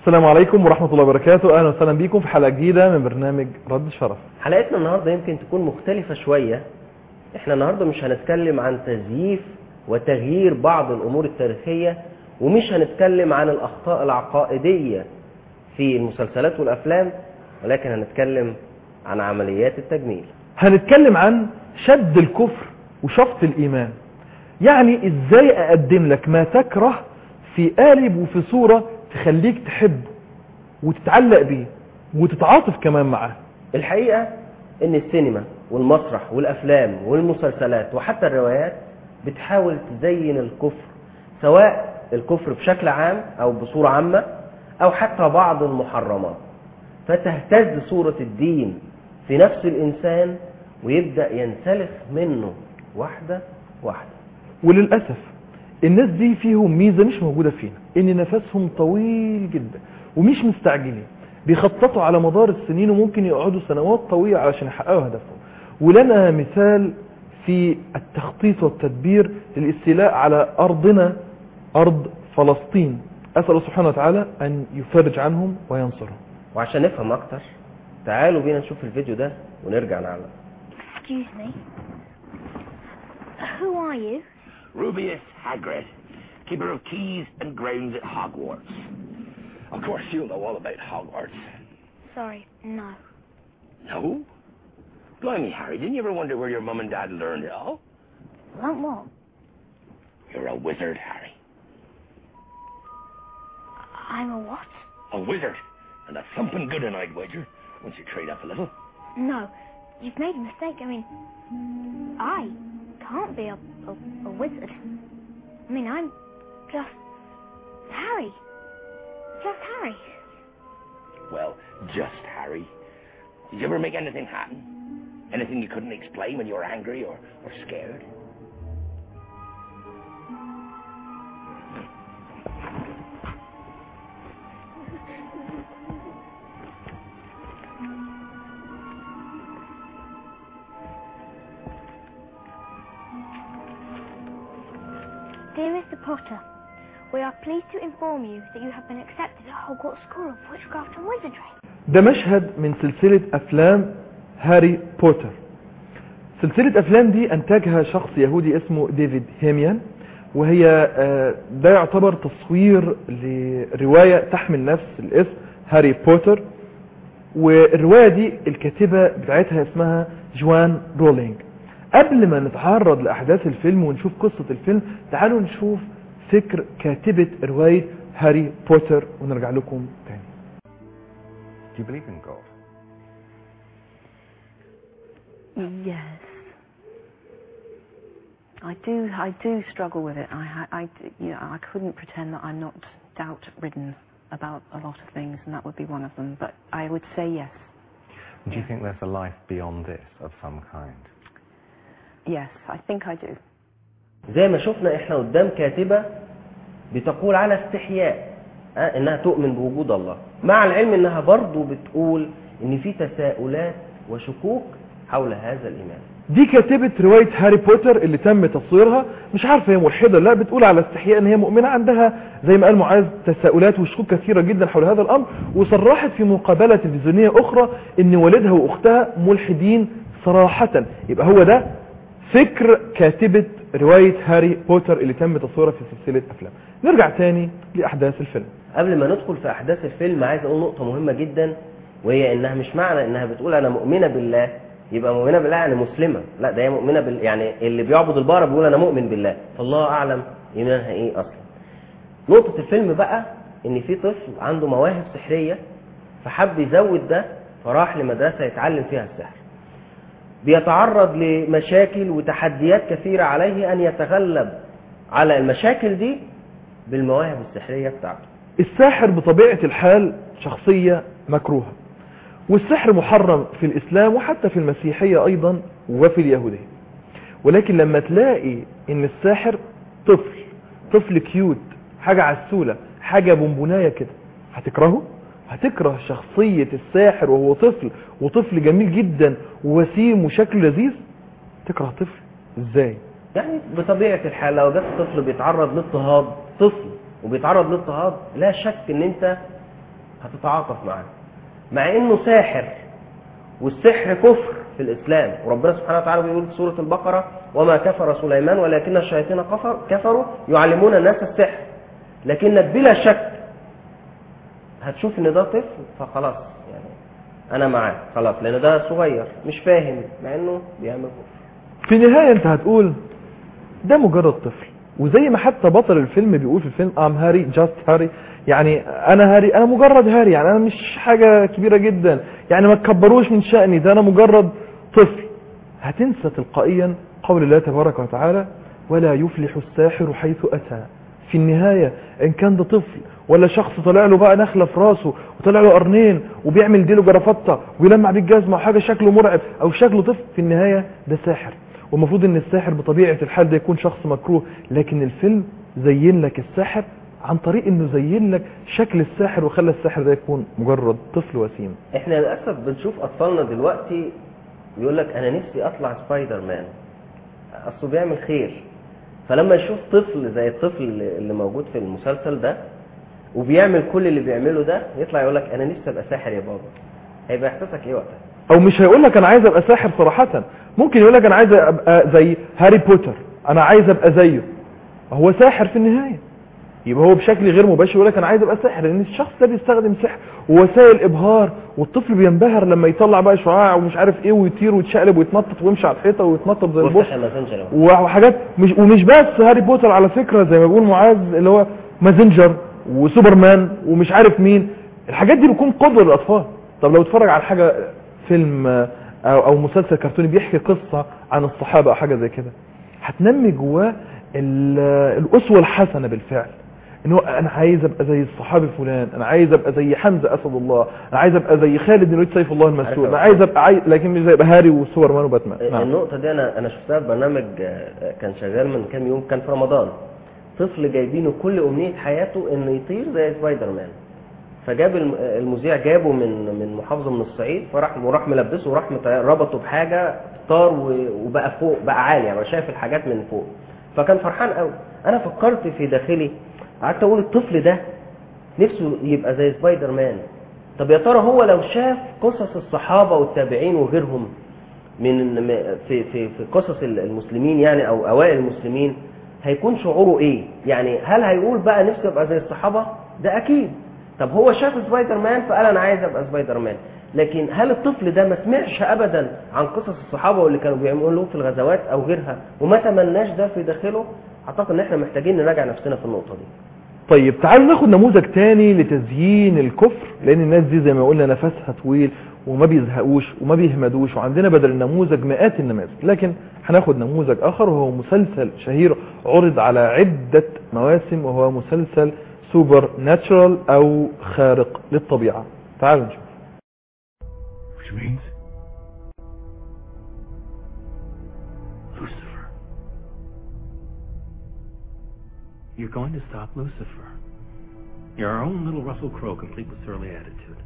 السلام عليكم ورحمة الله وبركاته أهلا وسهلا بكم في حلقة جديدة من برنامج رد الشرف حلقتنا النهارده يمكن تكون مختلفة شوية احنا النهارده مش هنتكلم عن تزييف وتغيير بعض الامور التاريخية ومش هنتكلم عن الاخطاء العقائدية في المسلسلات والافلام ولكن هنتكلم عن عمليات التجميل هنتكلم عن شد الكفر وشفط الإيمان يعني إزاي أقدم لك ما تكره في قالب وفي صورة تخليك تحبه وتتعلق بيه وتتعاطف كمان معاه الحقيقة ان السينما والمسرح والافلام والمسلسلات وحتى الروايات بتحاول تزين الكفر سواء الكفر بشكل عام او بصورة عامة او حتى بعض المحرمات فتهتز صورة الدين في نفس الانسان ويبدأ ينسلخ منه واحدة واحدة وللأسف الناس دي فيهم ميزة مش موجودة فينا ان نفسهم طويل جدا ومش مستعجلين بيخططوا على مدار السنين وممكن يقعدوا سنوات طويلة علشان يحققوا هدفهم ولنا مثال في التخطيط والتدبير للاستيلاء على أرضنا أرض فلسطين أسأل الله سبحانه وتعالى أن يفرج عنهم وينصرهم وعشان نفهم اكتر تعالوا بينا نشوف الفيديو ده ونرجع نعلق Excuse me. Who are you? Rubius Hagrid, keeper of keys and grounds at Hogwarts. Of course, you'll know all about Hogwarts. Sorry, no. No? Blimey, Harry, didn't you ever wonder where your mum and dad learned it all? Learnt what? You're a wizard, Harry. I'm a what? A wizard. And that's something good, and I'd wager, once you trade up a little. No, you've made a mistake. I mean, I can't be a, a, a wizard. I mean, I'm just Harry. Just Harry. Well, just Harry. Did you ever make anything happen? Anything you couldn't explain when you were angry or, or scared? Dear Mr. Potter, we are pleased to inform you that you have been accepted at Hogwarts School of Witchcraft and Wizardry. ده مشهد من سلسلة أفلام هاري بوتر سلسلة أفلام دي أنتجها شخص يهودي اسمه ديفيد هيميان وهي آه، ده يعتبر تصوير لرواية تحمل نفس الاسم هاري بوتر والرواية دي الكاتبة بتاعتها اسمها جوان رولينج قبل ما نتعرض لأحداث الفيلم ونشوف قصة الفيلم تعالوا نشوف فكر كاتبة رواية هاري بوتر ونرجع لكم تاني Do you believe in God? Yes. I do. I do struggle with it. I, ha- I, d- you know, I couldn't pretend that I'm not doubt-ridden about a lot of things, and that would be one of them. But I would say yes. Do you think there's a life beyond this of some kind? Yes, I think I do. زي ما شفنا احنا قدام كاتبة بتقول على استحياء آه، انها تؤمن بوجود الله مع العلم انها برضو بتقول ان في تساؤلات وشكوك حول هذا الايمان دي كاتبة رواية هاري بوتر اللي تم تصويرها مش عارفة هي ملحدة لا بتقول على استحياء ان هي مؤمنة عندها زي ما قال معاذ تساؤلات وشكوك كثيرة جدا حول هذا الامر وصرحت في مقابلة تلفزيونية اخرى ان والدها واختها ملحدين صراحة يبقى هو ده فكر كاتبة رواية هاري بوتر اللي تم تصويرها في سلسلة افلام نرجع تاني لاحداث الفيلم قبل ما ندخل في احداث الفيلم عايز اقول نقطة مهمة جدا وهي انها مش معنى انها بتقول انا مؤمنة بالله يبقى مؤمنة بالله يعني مسلمة لا ده هي مؤمنة بال يعني اللي بيعبد البقرة بيقول انا مؤمن بالله فالله اعلم ايمانها ايه اصلا نقطة الفيلم بقى ان في طفل عنده مواهب سحرية فحب يزود ده فراح لمدرسة يتعلم فيها السحر بيتعرض لمشاكل وتحديات كثيرة عليه أن يتغلب على المشاكل دي بالمواهب السحرية بتاعته الساحر بطبيعة الحال شخصية مكروهة والسحر محرم في الإسلام وحتى في المسيحية أيضا وفي اليهودية ولكن لما تلاقي ان الساحر طفل طفل كيوت حاجة عسولة حاجة بونبوناية كده هتكرهه هتكره شخصية الساحر وهو طفل وطفل جميل جدا ووسيم وشكله لذيذ تكره طفل ازاي يعني بطبيعة الحال لو جت طفل بيتعرض لاضطهاد طفل وبيتعرض لاضطهاد لا شك ان انت هتتعاطف معاه مع انه ساحر والسحر كفر في الاسلام وربنا سبحانه وتعالى بيقول في سوره البقره وما كفر سليمان ولكن الشياطين كفر كفروا يعلمون الناس السحر لكنك بلا شك هتشوف ان ده طفل فخلاص يعني انا معاه خلاص لان ده صغير مش فاهم مع انه بيعمل كفر في النهاية انت هتقول ده مجرد طفل وزي ما حتى بطل الفيلم بيقول في الفيلم ام هاري جاست هاري يعني انا هاري انا مجرد هاري يعني انا مش حاجة كبيرة جدا يعني ما تكبروش من شأني ده انا مجرد طفل هتنسى تلقائيا قول الله تبارك وتعالى ولا يفلح الساحر حيث اتى في النهاية ان كان ده طفل ولا شخص طلع له بقى نخلة في راسه وطلع له قرنين وبيعمل ديله جرافطة ويلمع بيه الجزمة وحاجة شكله مرعب او شكله طفل في النهاية ده ساحر والمفروض ان الساحر بطبيعة الحال ده يكون شخص مكروه لكن الفيلم زين لك الساحر عن طريق انه زين لك شكل الساحر وخلى الساحر ده يكون مجرد طفل وسيم احنا للاسف بنشوف اطفالنا دلوقتي يقول لك انا نفسي اطلع سبايدر مان اصله بيعمل خير فلما يشوف طفل زي الطفل اللي اللي موجود في المسلسل ده وبيعمل كل اللي بيعمله ده يطلع يقول لك انا نفسي ابقى ساحر يا بابا هيبقى احساسك ايه وقتها او مش هيقول لك انا عايز ابقى ساحر صراحة ممكن يقول لك انا عايز ابقى زي هاري بوتر انا عايز ابقى زيه هو ساحر في النهاية يبقى هو بشكل غير مباشر يقول لك انا عايز ابقى ساحر لان الشخص ده بيستخدم سحر ووسائل ابهار والطفل بينبهر لما يطلع بقى شعاع ومش عارف ايه ويطير ويتشقلب ويتنطط ويمشي على الحيطه ويتنطط زي البوس وافتح الماسنجر اهو وحاجات مش ومش بس هاري بوتر على فكرة زي ما بيقول معاذ اللي هو مازنجر وسوبرمان ومش عارف مين الحاجات دي بتكون قدوة للأطفال طب لو اتفرج على حاجة فيلم آه، أو, أو مسلسل كرتوني بيحكي قصة عن الصحابة أو حاجة زي كده هتنمي جواه ال- الأسوة الحسنة بالفعل ان هو انا عايز ابقى زي الصحابي فلان انا عايز ابقى زي حمزة اسد الله انا عايز ابقى زي خالد بن الوليد سيف الله المسلول انا عايز ابقى عايز لكن مش زي ابقى هاري وسوبرمان وباتمان نعم. النقطة دي أنا أنا شفتها في برنامج آه، كان شغال من كام يوم كان في رمضان طفل جايبينه كل أمنية حياته إنه يطير زي سبايدر مان فجاب الم- المذيع جابه من من محافظة من الصعيد فراح وراح ملبسه وراح مت- ربطه بحاجة طار و- وبقى فوق بقى عالي يعني شايف الحاجات من فوق فكان فرحان قوي أنا فكرت في داخلي قعدت أقول الطفل ده نفسه يبقى زي سبايدر مان طب يا ترى هو لو شاف قصص الصحابة والتابعين وغيرهم من م- في في في قصص المسلمين يعني او اوائل المسلمين هيكون شعوره ايه يعني هل هيقول بقى نفسي ابقى زي الصحابه ده اكيد طب هو شاف سبايدر مان فقال انا عايز ابقى سبايدر مان لكن هل الطفل ده ما سمعش ابدا عن قصص الصحابه واللي كانوا بيعملوا في الغزوات او غيرها وما تمناش ده في داخله اعتقد ان احنا محتاجين نراجع نفسنا في النقطه دي طيب تعالوا ناخد نموذج تاني لتزيين الكفر لان الناس دي زي ما قلنا نفسها طويل وما بيزهقوش وما بيهمدوش وعندنا بدل النموذج مئات النماذج لكن هناخد نموذج اخر وهو مسلسل شهير عرض على عدة مواسم وهو مسلسل سوبر ناتشرال او خارق للطبيعة تعالوا نشوف Which means Lucifer. You're going to stop Lucifer. You're our own little Russell Crowe, complete with surly attitude.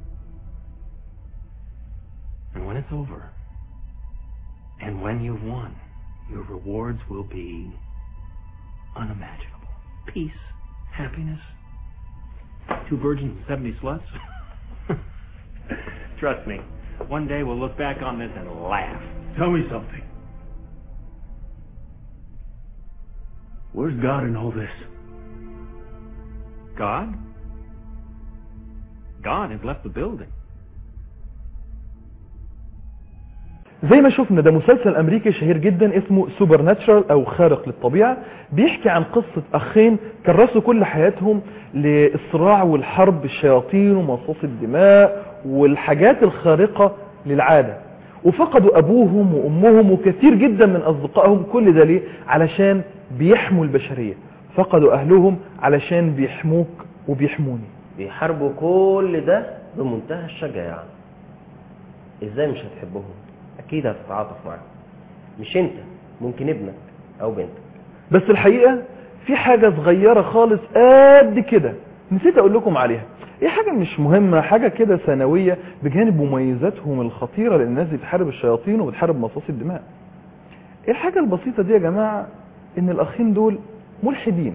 And when it's over, and when you've won, your rewards will be unimaginable. Peace, happiness, two virgins and 70 sluts. Trust me, one day we'll look back on this and laugh. Tell me something. Where's God in all this? God? God has left the building. زي ما شفنا ده مسلسل امريكي شهير جدا اسمه سوبر ناتشرال او خارق للطبيعة بيحكي عن قصة اخين كرسوا كل حياتهم للصراع والحرب بالشياطين ومصاص الدماء والحاجات الخارقة للعادة وفقدوا ابوهم وامهم وكثير جدا من اصدقائهم كل ده ليه علشان بيحموا البشرية فقدوا اهلهم علشان بيحموك وبيحموني بيحاربوا كل ده بمنتهى الشجاعة ازاي مش هتحبهم اكيد هتتعاطف معاهم مش انت ممكن ابنك او بنتك بس الحقيقة في حاجة صغيرة خالص قد كده نسيت اقول لكم عليها هي حاجة مش مهمة حاجة كده ثانوية بجانب مميزاتهم الخطيرة لان الناس دي بتحارب الشياطين وبتحارب مصاصي الدماء الحاجة البسيطة دي يا جماعة ان الاخين دول ملحدين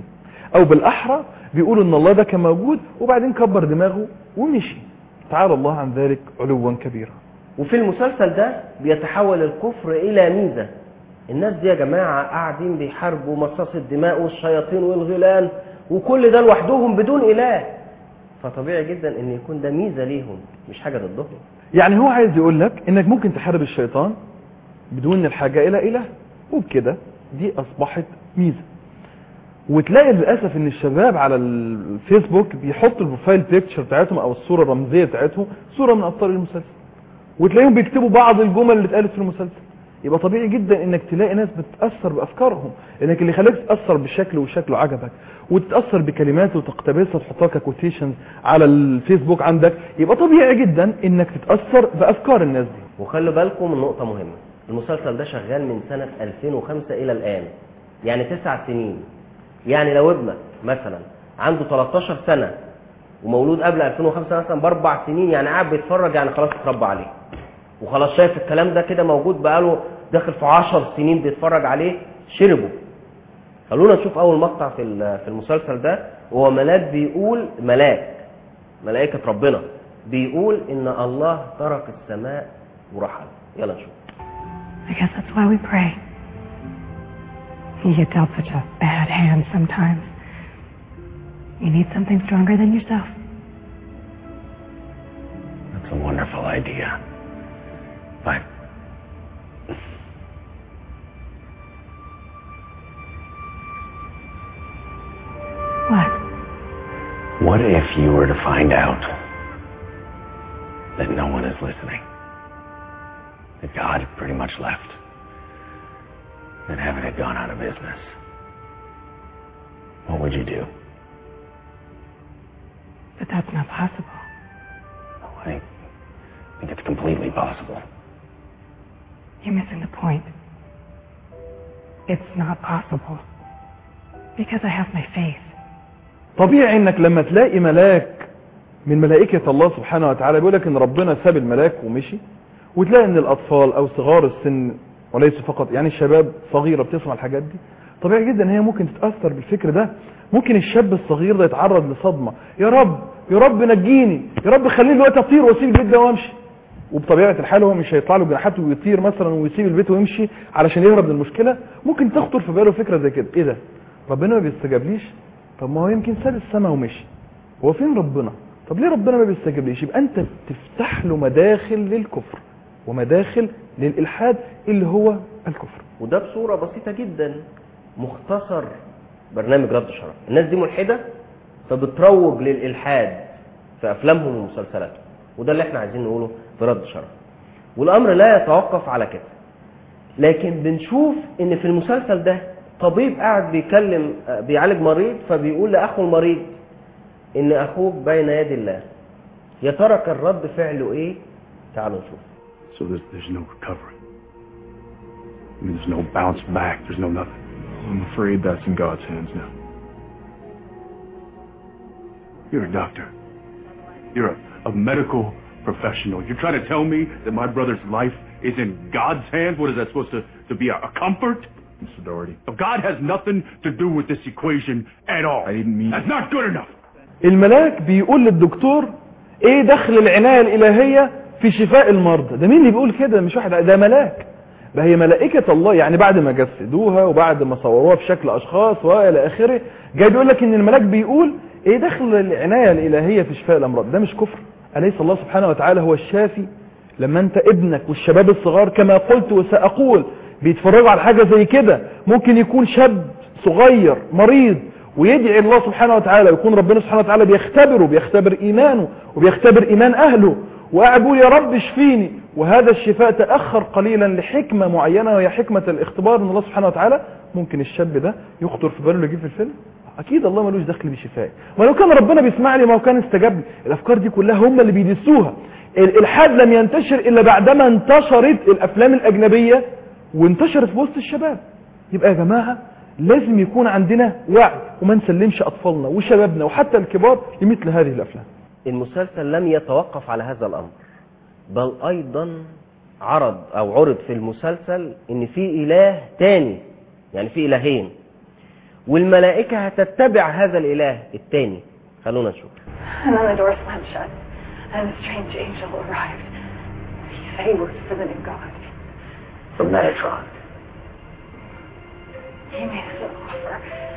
او بالاحرى بيقولوا ان الله ده كان موجود وبعدين كبر دماغه ومشي تعالى الله عن ذلك علوا كبيرا وفي المسلسل ده بيتحول الكفر الى ميزه الناس دي يا جماعه قاعدين بيحاربوا مصاص الدماء والشياطين والغيلان وكل ده لوحدهم بدون اله فطبيعي جدا ان يكون ده ميزه ليهم مش حاجه ضدهم يعني هو عايز يقول لك انك ممكن تحارب الشيطان بدون الحاجة الى اله وبكده دي اصبحت ميزة وتلاقي للاسف ان الشباب على الفيسبوك بيحطوا البروفايل بيكتشر بتاعتهم او الصورة الرمزية بتاعتهم صورة من ابطال المسلسل وتلاقيهم بيكتبوا بعض الجمل اللي اتقالت في المسلسل يبقى طبيعي جدا انك تلاقي ناس بتتاثر بافكارهم انك اللي خلاك تتاثر بشكل وشكله عجبك وتتاثر بكلمات وتقتبسها وتحطها ككوتيشنز على الفيسبوك عندك يبقى طبيعي جدا انك تتاثر بافكار الناس دي وخلوا بالكم من نقطة مهمة المسلسل ده شغال من سنة 2005 إلى الآن يعني تسع سنين يعني لو ابنك مثلا عنده 13 سنة ومولود قبل 2005 مثلا بأربع سنين يعني قاعد بيتفرج يعني خلاص اتربى عليه وخلاص شايف الكلام ده كده موجود بقاله داخل في 10 سنين بيتفرج عليه شربه خلونا نشوف أول مقطع في ال- في المسلسل ده وهو ملاك بيقول ملاك ملائكة ربنا بيقول إن الله ترك السماء ورحل يلا نشوف I guess that's why we pray. You get dealt such a bad hand sometimes. You need something stronger than yourself. That's a wonderful idea. But What? what if you were to find out that no one is listening? That God had pretty much left? That heaven had gone out of business? What would you do? But that's not possible. I think it's completely possible. You're missing the point. It's not possible. Because I have my faith. طبيعي انك لما تلاقي ملاك من ملائكة الله سبحانه وتعالى بيقول لك ان ربنا ساب الملاك ومشي وتلاقي ان الاطفال او صغار السن وليس فقط يعني الشباب صغيرة بتسمع الحاجات دي طبيعي جدا ان هي ممكن تتأثر بالفكر ده ممكن الشاب الصغير ده يتعرض لصدمة يا رب يا رب نجيني يا رب خليني دلوقتي اطير واسيب البيت ده وامشي وبطبيعة الحال هو مش هيطلع له جناحات ويطير مثلا ويسيب البيت ويمشي علشان يهرب من المشكلة ممكن تخطر في باله فكرة زي كده ايه ده ربنا ما بيستجابليش طب ما هو يمكن ساب السماء ومشي هو فين ربنا طب ليه ربنا ما بيستجابليش يبقى انت بتفتح له مداخل للكفر ومداخل للالحاد اللي هو الكفر وده بصورة بسيطة جدا مختصر برنامج رد شرف الناس دي ملحدة فبتروج للإلحاد في أفلامهم ومسلسلاتهم وده اللي احنا عايزين نقوله في رد شرف والأمر لا يتوقف على كده لكن بنشوف ان في المسلسل ده طبيب قاعد بيكلم آه، بيعالج مريض فبيقول لاخوه المريض ان اخوك بين يدي الله يا ترى كان رد فعله ايه تعالوا نشوف So there's, there's no recovery. I mean, there's no bounce back. There's no nothing. I'm afraid that's in God's hands now. You're a doctor. You're a, a medical professional. You're trying to tell me that my brother's life is in God's hands? What is that supposed to, to be a, a comfort? Mr. Doherty. God has nothing to do with this equation at all. I didn't mean That's not good enough. الملاك بيقول للدكتور ايه دخل العناية الالهية في شفاء المرضى ده مين اللي بيقول كده مش واحد ده ملاك ده هي ملائكة الله يعني بعد ما جسدوها وبعد ما صوروها في شكل اشخاص والى اخره جاي بيقول لك ان الملاك بيقول ايه دخل العناية الالهية في شفاء الامراض ده مش كفر اليس الله سبحانه وتعالى هو الشافي لما انت ابنك والشباب الصغار كما قلت وسأقول بيتفرجوا على حاجة زي كده ممكن يكون شاب صغير مريض ويدعي الله سبحانه وتعالى ويكون ربنا سبحانه وتعالى بيختبره بيختبر ايمانه وبيختبر ايمان اهله وقاعد بيقول يا رب اشفيني وهذا الشفاء تأخر قليلا لحكمة معينة وهي حكمة الاختبار من الله سبحانه وتعالى ممكن الشاب ده يخطر في باله اللي يجيب في الفيلم اكيد الله ملوش دخل بشفائي ولو كان ربنا بيسمع لي ما هو كان استجاب لي الافكار دي كلها هم اللي بيدسوها الالحاد لم ينتشر الا بعدما انتشرت الافلام الاجنبيه وانتشرت في وسط الشباب يبقى يا جماعه لازم يكون عندنا وعي وما نسلمش اطفالنا وشبابنا وحتى الكبار لمثل هذه الافلام المسلسل لم يتوقف على هذا الامر بل ايضا عرض او عرض في المسلسل ان في اله تاني يعني في الهين والملائكة هتتبع هذا الإله التاني خلونا نشوف And then the door slammed shut, and a strange angel arrived. He said he worked for the new God. From Metatron. He made us an offer.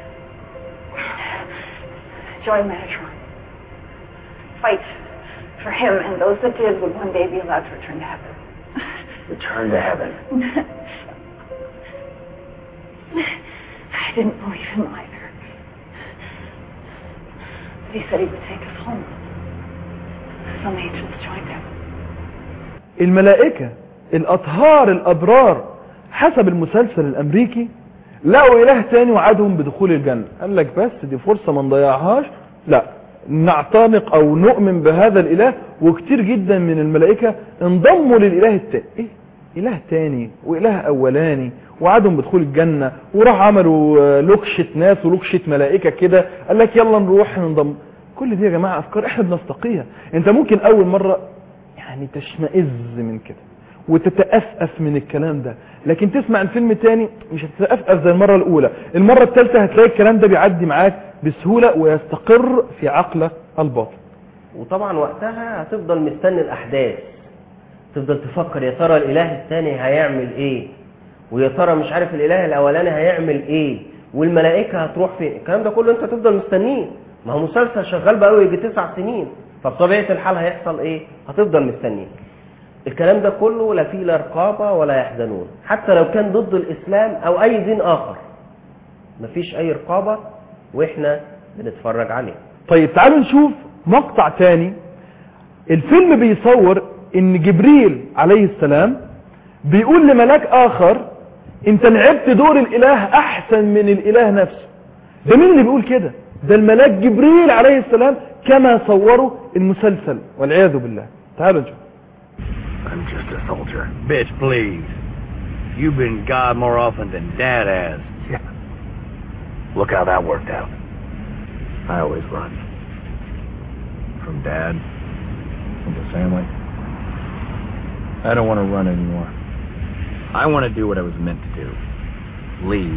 Join Metatron. Fight for him, and those that did would one day be allowed to return to heaven. Return to heaven. I didn't believe him either. But he said he would take us home. Some angels joined him. الملائكة الأطهار الأبرار حسب المسلسل الأمريكي لقوا إله تاني وعدهم بدخول الجنة قال لك بس دي فرصة ما نضيعهاش لا نعتنق أو نؤمن بهذا الإله وكتير جدا من الملائكة انضموا للإله التاني إيه إله تاني وإله أولاني وعدهم بدخول الجنة وراح عملوا آه، لوكشة ناس ولوكشة ملائكة كده قال لك يلا نروح ننضم كل دي يا جماعة أفكار إحنا بنستقيها أنت ممكن أول مرة يعني تشمئز من كده وتتأفأف من الكلام ده لكن تسمع الفيلم تاني مش هتتأفأف زي المرة الأولى المرة الثالثة هتلاقي الكلام ده بيعدي معاك بسهولة ويستقر في عقلك الباطن وطبعا وقتها هتفضل مستني الأحداث تفضل تفكر يا ترى الإله الثاني هيعمل إيه ويا ترى مش عارف الإله الأولاني هيعمل إيه والملائكة هتروح فين الكلام ده كله أنت تفضل مستنيه ما هو مسلسل شغال بقاله يجي تسع سنين فبطبيعة الحال هيحصل إيه هتفضل مستنيه الكلام ده كله لا فيه لا رقابة ولا يحزنون حتى لو كان ضد الإسلام أو أي دين آخر مفيش أي رقابة وإحنا بنتفرج عليه طيب تعالوا نشوف مقطع تاني الفيلم بيصور ان جبريل عليه السلام بيقول لملاك اخر انت لعبت دور الاله احسن من الاله نفسه ده مين اللي بيقول كده ده الملاك جبريل عليه السلام كما صوروا المسلسل والعياذ بالله تعالوا نشوف I'm just a soldier. Bitch, please. You've been God more often than Dad has. Yeah. Look how that worked out. I always run. From Dad, from the family. I don't want to run anymore. I want to do what I was meant to do. Lead.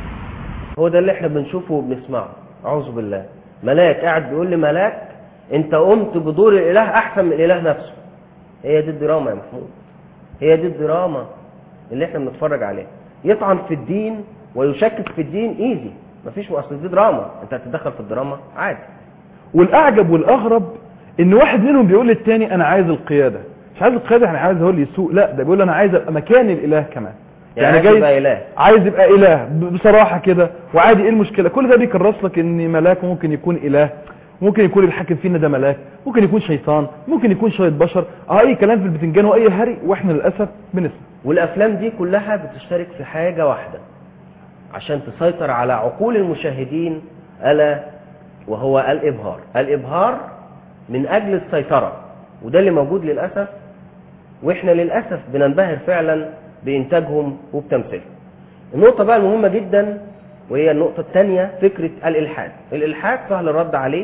هو ده اللي احنا بنشوفه وبنسمعه اعوذ بالله ملاك قاعد بيقول لي ملاك انت قمت بدور الاله احسن من الاله نفسه هي دي الدراما يا محمود هي دي الدراما اللي احنا بنتفرج عليها يطعن في الدين ويشكك في الدين ايزي مفيش اصل دي دراما انت هتتدخل في الدراما عادي والاعجب والاغرب ان واحد منهم بيقول للتاني انا عايز القيادة مش عايز القيادة يعني عايز هو اللي يسوق لا ده بيقول انا عايز ابقى مكان الاله كمان يعني عايز يبقى إله. عايز يبقى اله ب- بصراحة كده وعادي ايه المشكلة كل ده بيكرس لك ان ملاك ممكن يكون اله ممكن يكون الحاكم فينا ده ملاك ممكن يكون شيطان ممكن يكون شوية بشر اه اي كلام في البتنجان واي هري واحنا للاسف بنسمع والافلام دي كلها بتشترك في حاجة واحدة عشان تسيطر على عقول المشاهدين الا وهو الابهار الابهار من اجل السيطرة وده اللي موجود للاسف واحنا للاسف بننبهر فعلا بانتاجهم وبتمثيلهم النقطة بقى المهمة جدا وهي النقطة الثانية فكرة الالحاد الالحاد سهل الرد عليه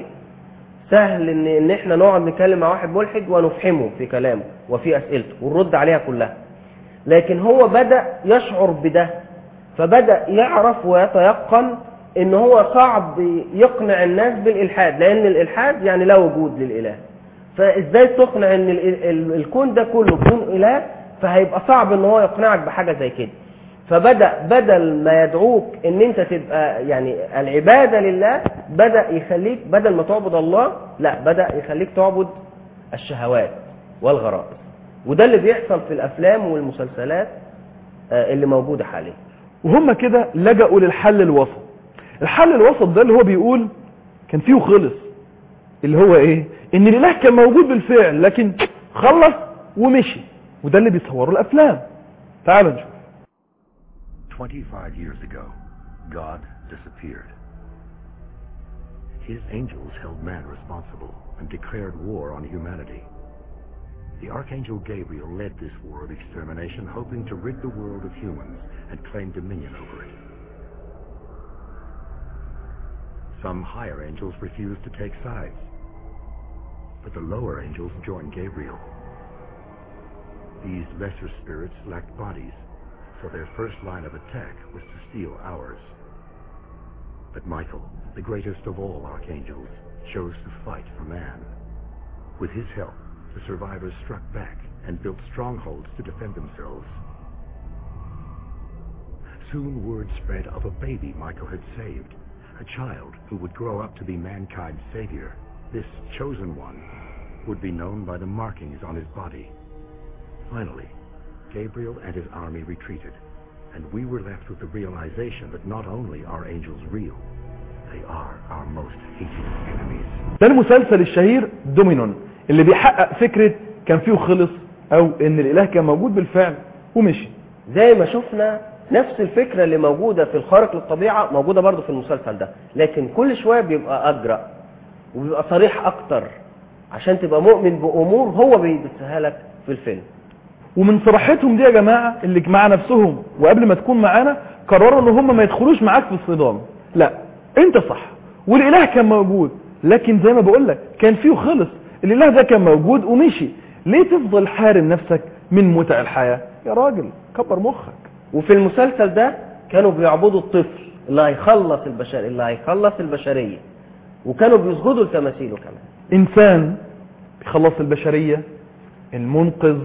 سهل ان ان احنا نقعد نتكلم مع واحد ملحد ونفهمه في كلامه وفي اسئلته ونرد عليها كلها لكن هو بدأ يشعر بده فبدأ يعرف ويتيقن ان هو صعب يقنع الناس بالالحاد لان الالحاد يعني لا وجود للاله فازاي تقنع ان ال- ال- الكون ده كله كون اله فهيبقى صعب ان هو يقنعك بحاجه زي كده فبدا بدل ما يدعوك ان انت تبقى يعني العباده لله بدا يخليك بدل ما تعبد الله لا بدا يخليك تعبد الشهوات والغرائز وده اللي بيحصل في الافلام والمسلسلات آه، اللي موجوده حاليا وهم كده لجأوا للحل الوسط الحل الوسط ده اللي هو بيقول كان فيه خلص اللي هو ايه ان الاله كان موجود بالفعل لكن خلص ومشي وده اللي بيصوروا الافلام تعالوا نشوف 25 years ago, God disappeared. His angels held man responsible and declared war on humanity. The Archangel Gabriel led this war of extermination, hoping to rid the world of humans and claim dominion over it. Some higher angels refused to take sides, but the lower angels joined Gabriel. These lesser spirits lacked bodies, so their first line of attack was to steal ours. But Michael, the greatest of all archangels, chose to fight for man. With his help, the survivors struck back and built strongholds to defend themselves. Soon word spread of a baby Michael had saved, a child who would grow up to be mankind's savior. This chosen one would be known by the markings on his body. Finally, Gabriel and his army retreated, and we were left with the realization that not only are angels real, they are our most hated enemies. ده المسلسل الشهير دومينون اللي بيحقق فكرة كان فيه خلص او ان الاله كان موجود بالفعل ومشي زي ما شفنا نفس الفكرة اللي موجودة في الخارق للطبيعة موجودة برضو في المسلسل ده لكن كل شوية بيبقى أجرأ وبيبقى صريح أكتر عشان تبقى مؤمن بأمور هو بيدسها لك في الفيلم ومن صراحتهم دي يا جماعة اللي مع نفسهم وقبل ما تكون معانا قرروا ان هم ما يدخلوش معاك في الصدام لا انت صح والاله كان موجود لكن زي ما بقول لك كان فيه خلص الاله ده كان موجود ومشي ليه تفضل حارم نفسك من متع الحياة يا راجل كبر مخك وفي المسلسل ده كانوا بيعبدوا الطفل اللي هيخلص البشر اللي هيخلص البشرية وكانوا بيسجدوا لتماثيله كمان انسان بيخلص البشرية المنقذ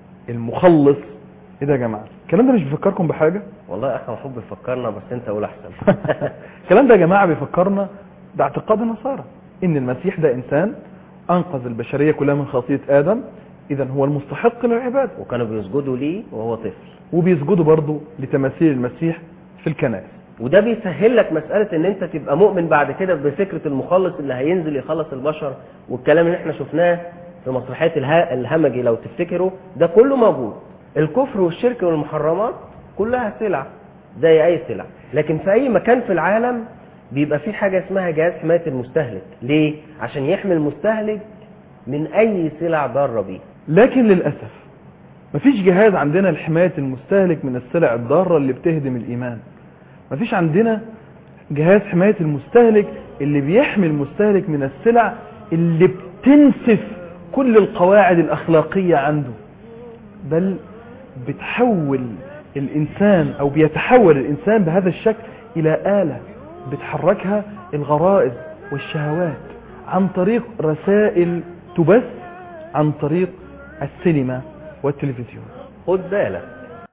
المخلص ايه ده يا جماعة الكلام ده مش بيفكركم بحاجة والله يا اخي محب يفكرنا بس انت قول احسن الكلام ده يا جماعة بيفكرنا باعتقاد النصارى ان المسيح ده انسان انقذ البشرية كلها من خطية ادم اذا هو المستحق للعبادة وكانوا بيسجدوا ليه وهو طفل وبيسجدوا برضه لتماثيل المسيح في الكنائس وده بيسهل لك مسألة ان انت تبقى مؤمن بعد كده بفكرة المخلص اللي هينزل يخلص البشر والكلام اللي احنا شفناه في مسرحية اله- الهمجي لو تفتكروا ده كله موجود الكفر والشرك والمحرمات كلها سلع زي اي سلع لكن في اي مكان في العالم بيبقى في حاجة اسمها جهاز حماية المستهلك ليه؟ عشان يحمي المستهلك من اي سلع ضارة بيه لكن للأسف مفيش جهاز عندنا لحماية المستهلك من السلع الضارة اللي بتهدم الإيمان مفيش عندنا جهاز حماية المستهلك اللي بيحمي المستهلك من السلع اللي بتنسف كل القواعد الأخلاقية عنده بل بتحول الإنسان أو بيتحول الإنسان بهذا الشكل إلى آلة بتحركها الغرائز والشهوات عن طريق رسائل تبث عن طريق السينما والتلفزيون خد بالك